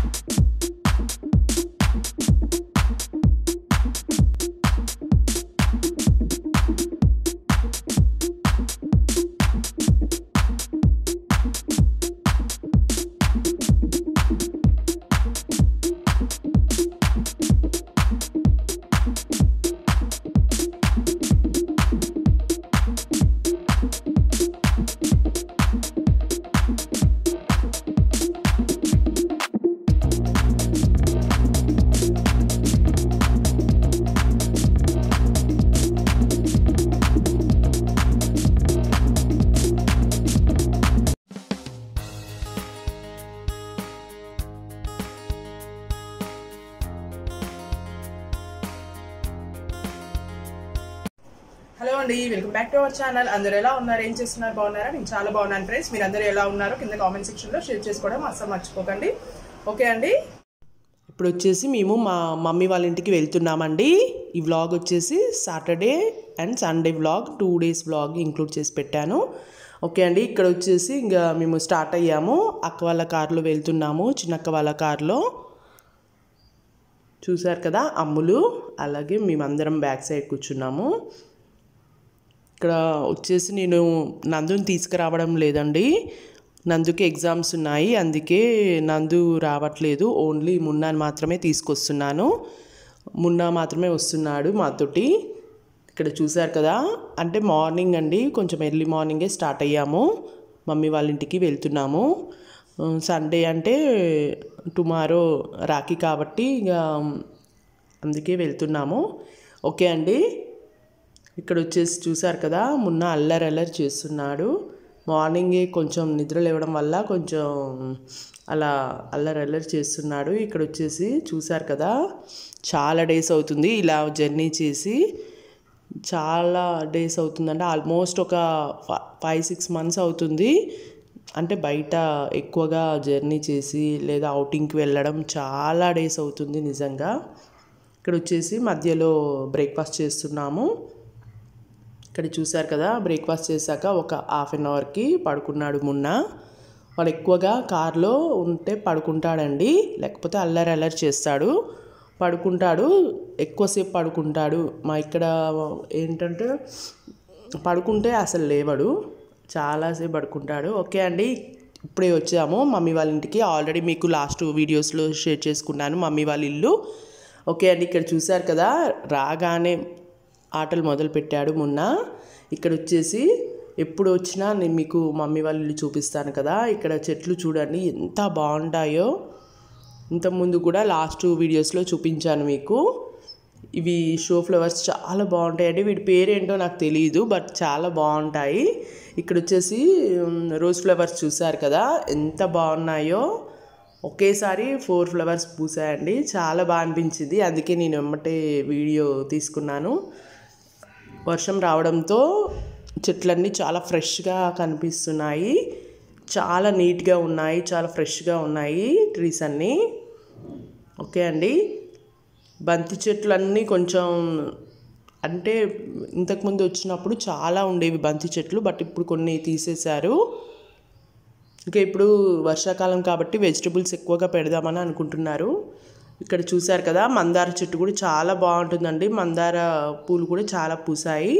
Hello అండి welcome back to our channel అందరూ ఎలా ఉన్నారు ఏం చేస్తున్నారు బాగున్నారా నేను చాలా బాగున్నాను ఫ్రెండ్స్ మీరు అందరూ ఎలా ఉన్నారు కింద కామెంట్ సెక్షన్ లో షేర్ చేసుకోవడం అస్సలు మర్చిపోకండి ఓకే అండి ఇప్పుడు వచ్చేసి మేము మా మమ్మీ వాళ్ళ ఇంటికి వెళ్తున్నామండి ఈ వ్లాగ్ వచ్చేసి Saturday and Sunday vlog two days vlog include చేసి పెట్టాను ఓకే అండి ఇక్కడ వచ్చేసి ఇంకా మేము స్టార్ట్ అయ్యాము అక్క వాళ్ళ కార్లో వెళ్తున్నాము చిన్నక్క వాళ్ళ కార్లో చూసారు కదా అమ్ములు అలాగే మేమందరం బ్యాక్ సైడ్ కూర్చున్నాము ఇక్కడ వచ్చేసి నేను నందుని తీసుకురావడం లేదండి నందుకి ఎగ్జామ్స్ ఉన్నాయి అందుకే నందు రావట్లేదు ఓన్లీ మున్నాని మాత్రమే తీసుకొస్తున్నాను మున్నా మాత్రమే వస్తున్నాడు మాతోటి ఇక్కడ చూసారు కదా అంటే మార్నింగ్ అండి కొంచెం ఎర్లీ మార్నింగే స్టార్ట్ అయ్యాము మమ్మీ వాళ్ళ ఇంటికి వెళ్తున్నాము సండే అంటే టుమారో రాఖీ కాబట్టి ఇక అందుకే వెళ్తున్నాము ఓకే అండి ఇక్కడ వచ్చేసి చూసారు కదా మొన్న అల్లరి అల్లరి చేస్తున్నాడు మార్నింగే కొంచెం నిద్ర లేవడం వల్ల కొంచెం అలా అల్లరి అల్లరి చేస్తున్నాడు ఇక్కడ వచ్చేసి చూసారు కదా చాలా డేస్ అవుతుంది ఇలా జర్నీ చేసి చాలా డేస్ అవుతుందంటే ఆల్మోస్ట్ ఒక ఫైవ్ సిక్స్ మంత్స్ అవుతుంది అంటే బయట ఎక్కువగా జర్నీ చేసి లేదా అవుటింగ్కి వెళ్ళడం చాలా డేస్ అవుతుంది నిజంగా ఇక్కడ వచ్చేసి మధ్యలో బ్రేక్ఫాస్ట్ చేస్తున్నాము ఇక్కడ చూసారు కదా బ్రేక్ఫాస్ట్ చేశాక ఒక హాఫ్ అన్ అవర్కి పడుకున్నాడు మున్న వాడు ఎక్కువగా కార్లో ఉంటే పడుకుంటాడండి లేకపోతే అల్లరి అల్లరి చేస్తాడు పడుకుంటాడు ఎక్కువసేపు పడుకుంటాడు మా ఇక్కడ ఏంటంటే పడుకుంటే అసలు లేవడు చాలాసేపు పడుకుంటాడు ఓకే అండి ఇప్పుడే వచ్చాము మమ్మీ వాళ్ళ ఇంటికి ఆల్రెడీ మీకు లాస్ట్ వీడియోస్లో షేర్ చేసుకున్నాను మమ్మీ వాళ్ళ ఇల్లు ఓకే అండి ఇక్కడ చూసారు కదా రాగానే ఆటలు మొదలు పెట్టాడు మొన్న ఇక్కడ వచ్చేసి ఎప్పుడు వచ్చినా నేను మీకు మమ్మీ వాళ్ళ ఇల్లు చూపిస్తాను కదా ఇక్కడ చెట్లు చూడండి ఎంత బాగుంటాయో ఇంతకుముందు కూడా లాస్ట్ వీడియోస్లో చూపించాను మీకు ఇవి షో ఫ్లవర్స్ చాలా బాగుంటాయండి వీటి పేరేంటో నాకు తెలియదు బట్ చాలా బాగుంటాయి ఇక్కడ వచ్చేసి రోజ్ ఫ్లవర్స్ చూసారు కదా ఎంత బాగున్నాయో ఒకేసారి ఫోర్ ఫ్లవర్స్ పూసాయండి చాలా బాగా అనిపించింది అందుకే నేను వెమ్మటే వీడియో తీసుకున్నాను వర్షం రావడంతో చెట్లన్నీ చాలా ఫ్రెష్గా కనిపిస్తున్నాయి చాలా నీట్గా ఉన్నాయి చాలా ఫ్రెష్గా ఉన్నాయి ట్రీస్ అన్నీ ఓకే అండి బంతి చెట్లు అన్నీ కొంచెం అంటే ఇంతకుముందు వచ్చినప్పుడు చాలా ఉండేవి బంతి చెట్లు బట్ ఇప్పుడు కొన్ని తీసేశారు ఇంకా ఇప్పుడు వర్షాకాలం కాబట్టి వెజిటబుల్స్ ఎక్కువగా పెడదామని అనుకుంటున్నారు ఇక్కడ చూసారు కదా మందార చెట్టు కూడా చాలా బాగుంటుందండి మందార పూలు కూడా చాలా పూసాయి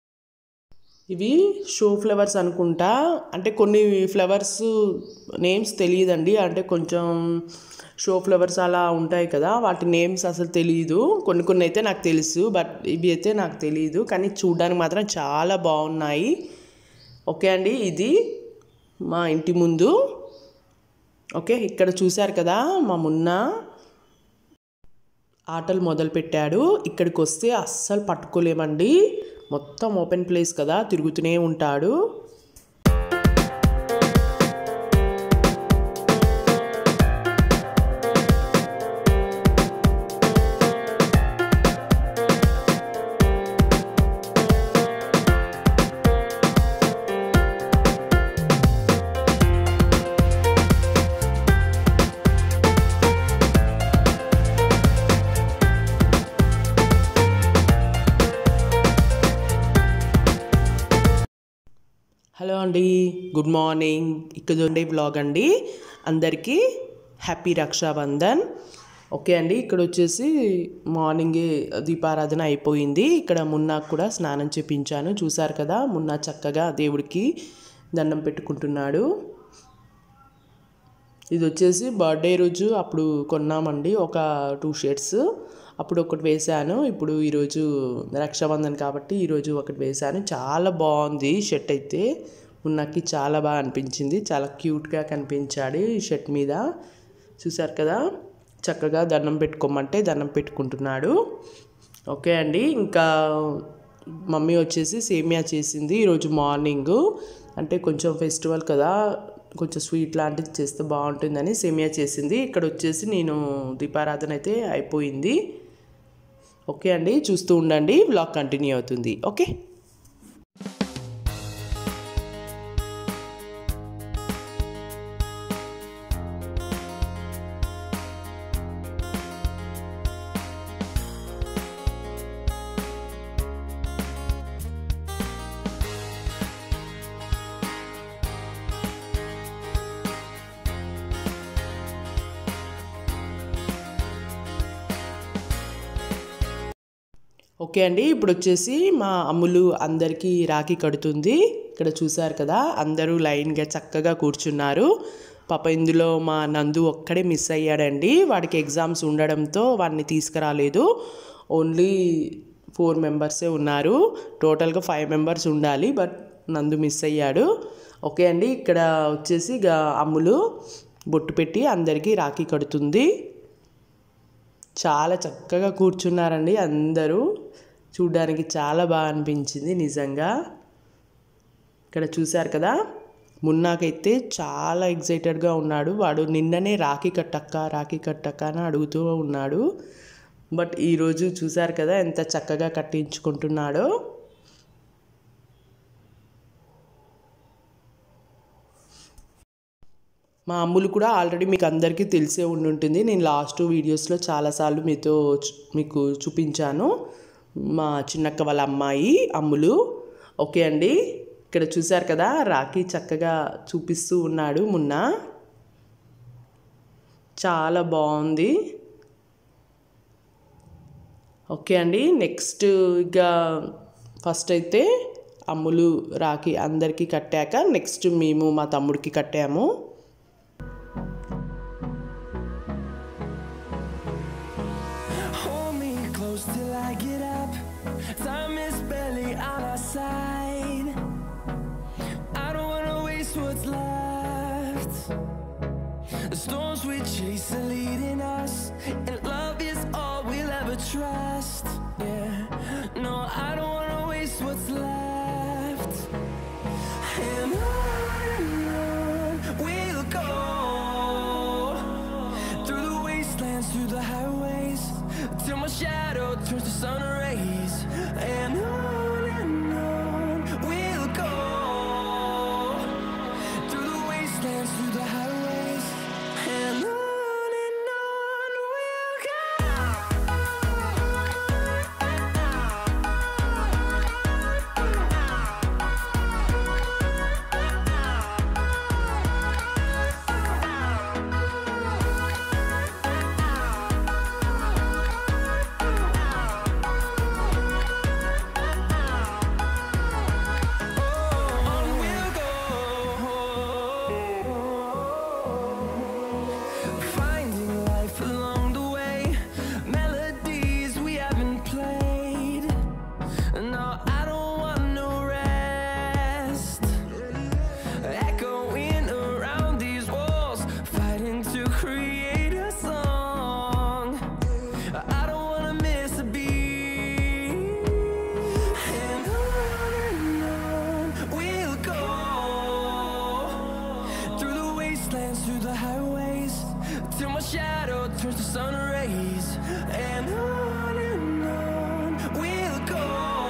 ఇవి షో ఫ్లవర్స్ అనుకుంటా అంటే కొన్ని ఫ్లవర్స్ నేమ్స్ తెలియదండి అంటే కొంచెం షో ఫ్లవర్స్ అలా ఉంటాయి కదా వాటి నేమ్స్ అసలు తెలియదు కొన్ని కొన్ని అయితే నాకు తెలుసు బట్ ఇవి అయితే నాకు తెలియదు కానీ చూడడానికి మాత్రం చాలా బాగున్నాయి ఓకే అండి ఇది మా ఇంటి ముందు ఓకే ఇక్కడ చూశారు కదా మా మున్న ఆటలు మొదలుపెట్టాడు ఇక్కడికి వస్తే అస్సలు పట్టుకోలేమండి మొత్తం ఓపెన్ ప్లేస్ కదా తిరుగుతూనే ఉంటాడు హలో అండి గుడ్ మార్నింగ్ ఇక్కడ ఉండే బ్లాగ్ అండి అందరికీ హ్యాపీ రక్షాబంధన్ ఓకే అండి ఇక్కడ వచ్చేసి మార్నింగే దీపారాధన అయిపోయింది ఇక్కడ మున్నాకు కూడా స్నానం చేపించాను చూసారు కదా మున్నా చక్కగా దేవుడికి దండం పెట్టుకుంటున్నాడు ఇది వచ్చేసి బర్త్డే రోజు అప్పుడు కొన్నామండి ఒక టూ షర్ట్స్ అప్పుడు ఒకటి వేశాను ఇప్పుడు ఈరోజు రక్షాబంధన్ కాబట్టి ఈరోజు ఒకటి వేశాను చాలా బాగుంది షర్ట్ అయితే మున్నాకి చాలా బాగా అనిపించింది చాలా క్యూట్గా కనిపించాడు ఈ షర్ట్ మీద చూసారు కదా చక్కగా దండం పెట్టుకోమంటే దండం పెట్టుకుంటున్నాడు ఓకే అండి ఇంకా మమ్మీ వచ్చేసి సేమియా చేసింది ఈరోజు మార్నింగ్ అంటే కొంచెం ఫెస్టివల్ కదా కొంచెం స్వీట్ లాంటిది చేస్తే బాగుంటుందని సేమియా చేసింది ఇక్కడ వచ్చేసి నేను దీపారాధన అయితే అయిపోయింది ఓకే అండి చూస్తూ ఉండండి వ్లాగ్ కంటిన్యూ అవుతుంది ఓకే ఓకే అండి ఇప్పుడు వచ్చేసి మా అమ్ములు అందరికీ రాఖీ కడుతుంది ఇక్కడ చూసారు కదా అందరూ లైన్గా చక్కగా కూర్చున్నారు పాప ఇందులో మా నందు ఒక్కడే మిస్ అయ్యాడండి వాడికి ఎగ్జామ్స్ ఉండడంతో వాడిని తీసుకురాలేదు ఓన్లీ ఫోర్ మెంబర్సే ఉన్నారు టోటల్గా ఫైవ్ మెంబర్స్ ఉండాలి బట్ నందు మిస్ అయ్యాడు ఓకే అండి ఇక్కడ వచ్చేసి ఇక అమ్ములు బొట్టు పెట్టి అందరికీ రాఖీ కడుతుంది చాలా చక్కగా కూర్చున్నారండి అందరూ చూడ్డానికి చాలా బాగా అనిపించింది నిజంగా ఇక్కడ చూశారు కదా మున్నాకైతే చాలా ఎగ్జైటెడ్గా ఉన్నాడు వాడు నిన్ననే రాఖీ కట్టక్క రాఖీ కట్టక్క అని అడుగుతూ ఉన్నాడు బట్ ఈరోజు చూశారు కదా ఎంత చక్కగా కట్టించుకుంటున్నాడో మా అమ్ములు కూడా ఆల్రెడీ మీకు అందరికీ తెలిసే ఉండి ఉంటుంది నేను లాస్ట్ వీడియోస్లో చాలాసార్లు మీతో చూ- మీకు చూపించాను మా చిన్నక్క వాళ్ళ అమ్మాయి అమ్ములు ఓకే అండి ఇక్కడ చూశారు కదా రాఖీ చక్కగా చూపిస్తూ ఉన్నాడు మొన్న చాలా బాగుంది ఓకే అండి నెక్స్ట్ ఇక ఫస్ట్ అయితే అమ్ములు రాఖీ అందరికీ కట్టాక నెక్స్ట్ మేము మా తమ్ముడికి కట్టాము Hold me close till I get up. Time is barely on our side. I don't wanna waste what's left. The storms we chase are leading us, and love is all we'll ever trust. Yeah, no, I don't wanna waste what's left. And on and on we'll go through the wastelands, through the highways, till my shadow turns to sun rays. And on and on we'll go through the wastelands, through the highways, and on and on we'll On we'll go, finding life along the way, melodies we haven't played. No, I don't want no rest. Echoing around these walls, fighting to create a song. I don't wanna miss a beat. And on and on we'll go through the wastelands, through the highways, till my shadow turns to sun rays. And on and on we'll go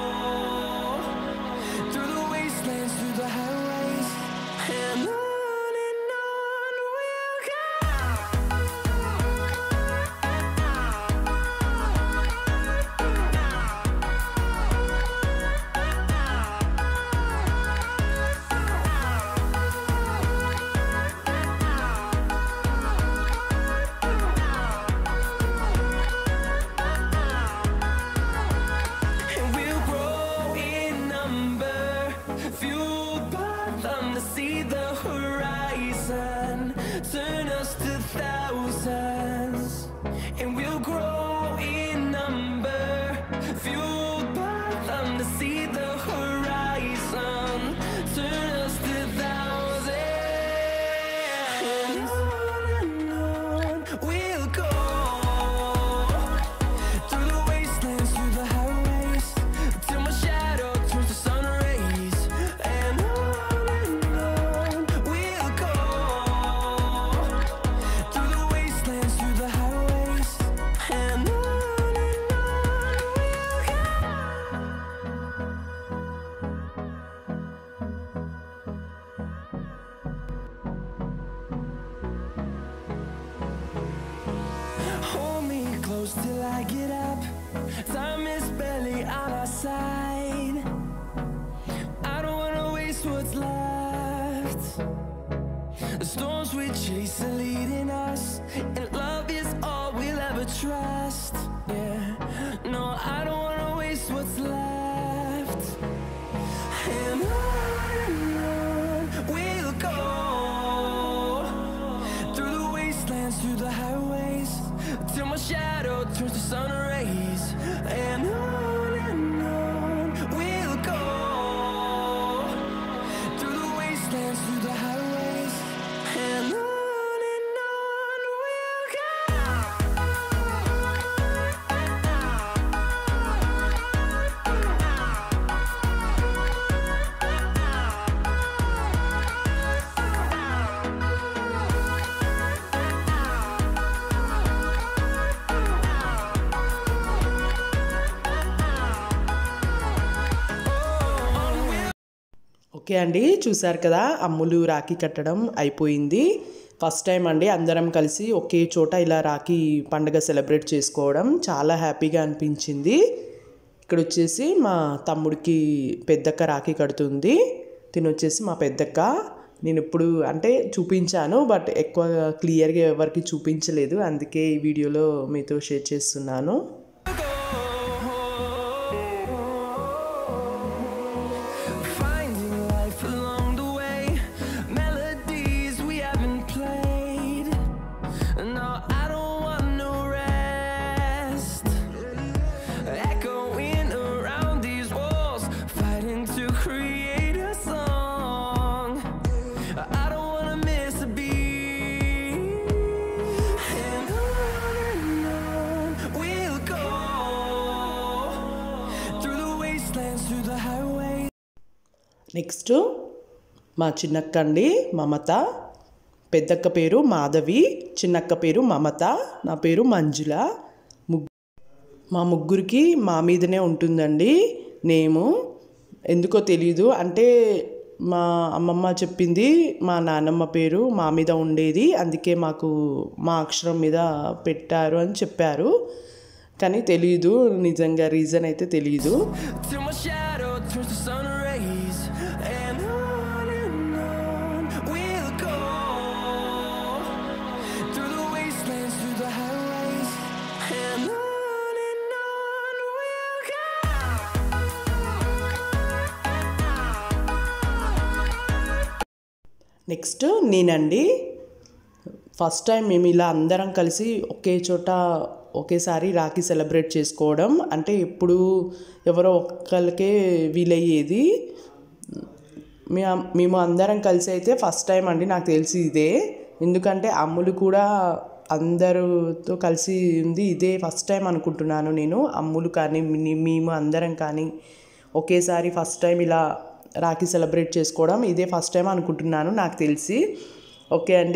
through the wastelands, through the highways, and on and on we'll go. Hold me close till I get up. Time is barely on our side. I don't wanna waste what's left. The storms we chase are leading us, and love is all we'll ever trust. Yeah, no, I don't wanna waste what's left. And on and on we'll go through the wastelands, through the highways, till my shadow turns to sun rays. And on and on we'll go through the wastelands, through the highways, and on and on we'll okay అండి చూసారు కదా అమ్ములు రాఖీ కట్టడం అయిపోయింది first time అండి అందరం కలిసి ఒకే చోట ఇలా రాఖీ పండుగ సెలబ్రేట్ చేసుకోవడం చాలా హ్యాపీగా అనిపించింది ఇక్కడ వచ్చేసి మా తమ్ముడికి పెద్దక్క రాఖీ కడుతుంది తిను వచ్చేసి మా పెద్దక్క నేను ఇప్పుడు అంటే చూపించాను బట్ ఎక్కువ క్లియర్గా ఎవరికి చూపించలేదు అందుకే ఈ వీడియోలో మీతో షేర్ చేస్తున్నాను Finding life along the way, melodies we haven't played. No, I don't want no rest. Echoing around these walls, fighting to create a song. I don't wanna miss a beat. And on and on we'll go through the wastelands, through the highways. Next మా చిన్నక్క అండి మమత పెద్దక్క పేరు మాధవి చిన్నక్క పేరు మమత నా పేరు మంజుల ముగ్ మా ముగ్గురికి మా మీదనే ఉంటుందండి నేము ఎందుకో తెలీదు అంటే మా అమ్మమ్మ చెప్పింది మా నాన్నమ్మ పేరు మా మీద ఉండేది అందుకే మాకు మా అక్షరం మీద పెట్టారు అని చెప్పారు కానీ తెలీదు నిజంగా రీజన్ అయితే తెలీదు till my shadow turns to sun rays and on and on we'll go through the wastelands through the highways and on and on we'll go next నేనండి ఫస్ట్ టైం మేము ఇలా అందరం కలిసి ఒకే చోట ఒకేసారి రాఖీ సెలబ్రేట్ చేసుకోవడం అంటే ఎప్పుడు ఎవరో ఒక్కరికే వీలయ్యేది మే మేము అందరం కలిసి అయితే ఫస్ట్ టైం అండి నాకు తెలిసి ఇదే ఎందుకంటే అమ్ములు కూడా అందరితో కలిసి ఉంది ఇదే ఫస్ట్ టైం అనుకుంటున్నాను నేను అమ్ములు కానీ మి- మేము అందరం కానీ ఒకేసారి ఫస్ట్ టైం ఇలా రాఖీ సెలబ్రేట్ చేసుకోవడం ఇదే ఫస్ట్ టైం అనుకుంటున్నాను నాకు తెలిసి ఓకే అండి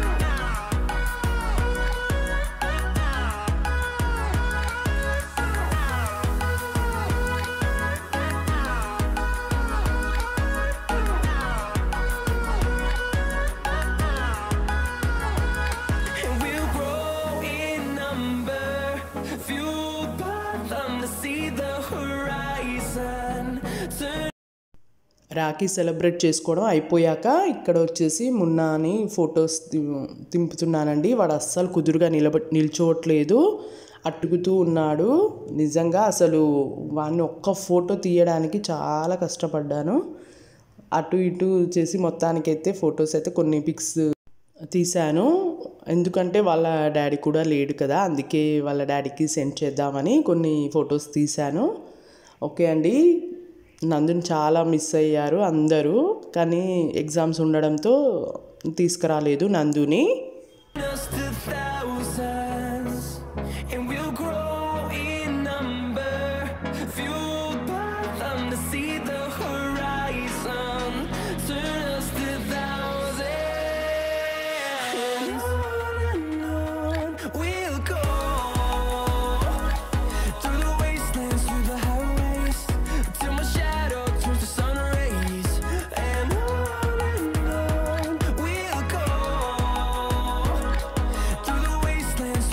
and we'll grow in number fueled by them to see the horizon turn Rakhi celebrate చేసుకోవడం అయిపోయాక ఇక్కడ వచ్చేసి మున్నాని ఫొటోస్ తి- తింపుతున్నానండి వాడు అస్సలు కుదురుగా నిలబ నిల్చోవట్లేదు అట్టుకుతూ ఉన్నాడు నిజంగా అసలు వాడిని ఒక్క ఫోటో తీయడానికి చాలా కష్టపడ్డాను అటు ఇటు చేసి మొత్తానికైతే ఫొటోస్ అయితే కొన్ని పిక్స్ తీశాను ఎందుకంటే వాళ్ళ డాడీ కూడా లేడు కదా అందుకే వాళ్ళ డాడీకి సెండ్ చేద్దామని కొన్ని ఫొటోస్ తీశాను ఓకే అండి నందుని చాలా మిస్ అయ్యారు అందరూ కానీ ఎగ్జామ్స్ ఉండడంతో తీసుకురాలేదు నందుని us to thousands, and we'll grow in number, fueled by them to see the horizon. Turn us to thousands, and on and on we'll go through the wastelands, through the highways, till my shadow turns to sun rays, and on and on we'll go through the wastelands,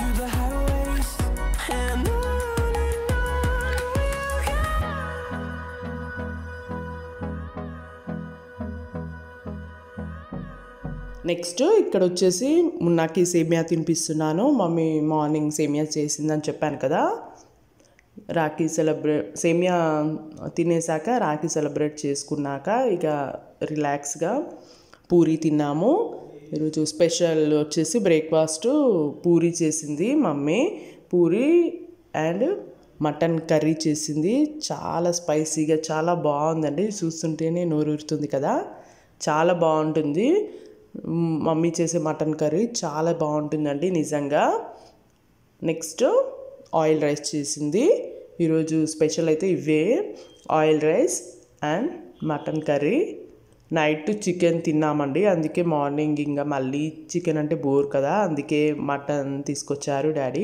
next ఇక్కడ వచ్చేసి మున్నాకి సేమియా తినిపిస్తున్నాను mummy morning సేమియా చేసిందని చెప్పాను కదా Rakhi celebrate సేమియా తినేసాక Rakhi celebrate చేసుకున్నాక ఇక రిలాక్స్గా పూరి తిన్నాము ఈరోజు స్పెషల్ వచ్చేసి బ్రేక్ఫాస్ట్ పూరి చేసింది mummy puri and mutton curry చేసింది చాలా స్పైసీగా చాలా బాగుందండి చూస్తుంటేనే నోరూరుతుంది కదా చాలా బాగుంటుంది మ్, మమ్మీ చేసే మటన్ కర్రీ చాలా బాగుంటుందండి నిజంగా నెక్స్ట్ ఆయిల్ రైస్ చేసింది ఈరోజు స్పెషల్ అయితే ఇవే oil rice and mutton curry night chicken తిన్నామండి అందుకే మార్నింగ్ ఇంకా మళ్ళీ చికెన్ అంటే బోర్ కదా అందుకే మటన్ తీసుకొచ్చారు డాడీ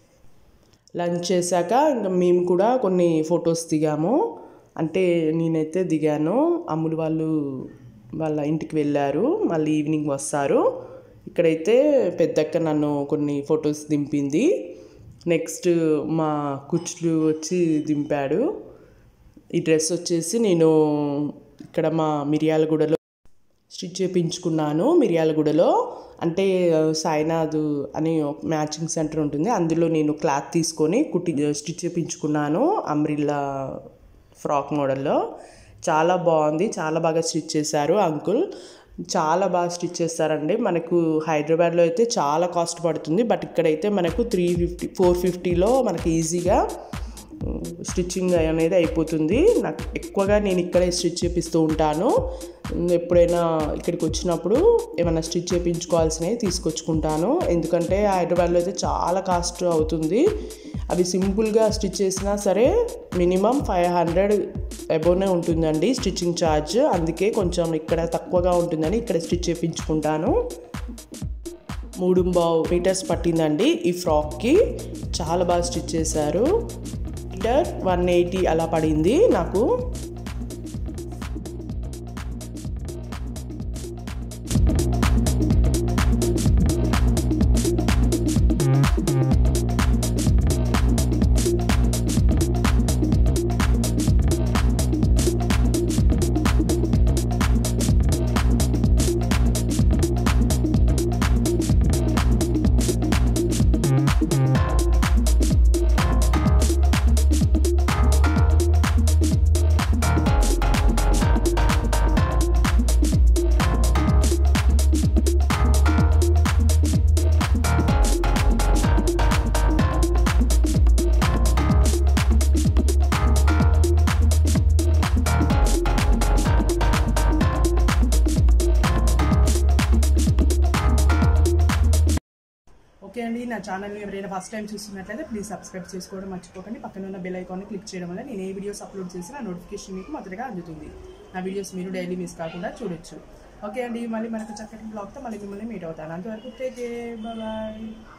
లంచ్ చేశాక ఇంకా మేము కూడా కొన్ని ఫొటోస్ దిగాము అంటే నేనైతే దిగాను అమ్ములు వాళ్ళు వాళ్ళ ఇంటికి వెళ్ళారు మళ్ళీ ఈవినింగ్ వస్తారు ఇక్కడైతే పెద్దక్క నన్ను కొన్ని ఫొటోస్ దింపింది నెక్స్ట్ మా కుచ్చులు వచ్చి దింపాడు ఈ డ్రెస్ వచ్చేసి నేను ఇక్కడ మా మిర్యాలగూడలో స్టిచ్ చేయించుకున్నాను మిర్యాలగూడలో అంటే ఆ, సాయినాథ్ అని ఒక మ్యాచింగ్ సెంటర్ ఉంటుంది అందులో నేను క్లాత్ తీసుకొని కుట్టి స్టిచ్ చేయించుకున్నాను అమ్రిల్లా ఫ్రాక్ మోడల్లో చాలా బాగుంది చాలా బాగా స్టిచ్ చేశారు అంకుల్ చాలా బాగా స్టిచ్ చేస్తారండి మనకు హైదరాబాద్లో అయితే చాలా కాస్ట్ పడుతుంది బట్ ఇక్కడైతే మనకు త్రీ ఫిఫ్టీ ఫోర్ ఫిఫ్టీలో మనకి ఈజీగా స్టిచ్చింగ్ అనేది అయిపోతుంది నాకు ఎక్కువగా నేను ఇక్కడే స్టిచ్ చేపిస్తూ ఉంటాను ఎప్పుడైనా ఇక్కడికి వచ్చినప్పుడు ఏమైనా స్టిచ్ చేయించుకోవాల్సినవి తీసుకొచ్చుకుంటాను ఎందుకంటే హైదరాబాద్లో అయితే చాలా కాస్ట్ అవుతుంది అవి సింపుల్గా స్టిచ్ చేసినా సరే మినిమం ఫైవ్ హండ్రెడ్ అబోనే ఉంటుందండి స్టిచ్చింగ్ ఛార్జ్ అందుకే కొంచెం ఇక్కడ తక్కువగా ఉంటుందని ఇక్కడ స్టిచ్ చేయించుకుంటాను మూడు బావు మీటర్స్ పట్టిందండి ఈ ఫ్రాక్కి చాలా బాగా స్టిచ్ చేశారు మీటర్ వన్ ఎయిటీ అలా పడింది నాకు ఓకే అండి నా ఛానల్ని ఎవరైనా ఫస్ట్ టైం చూస్తున్నట్లయితే ప్లీజ్ సబ్స్క్రైబ్ చేసుకోవడం మర్చిపోకండి పక్కన ఉన్న బెల్ ఐకాన్ని క్లిక్ చేయడం వల్ల నేను ఏ వీడియోస్ అప్లోడ్ చేసినా నోటిఫికేషన్ మీకు మొదటగా అందుతుంది నా వీడియోస్ మీరు డైలీ మిస్ కాకుండా చూడొచ్చు ఓకే అండి మళ్ళీ మనకు చక్కటి బ్లాగ్తో మళ్ళీ మిమ్మల్ని మీట్ అవుతాను అంతవరకు టేక్ బాయ్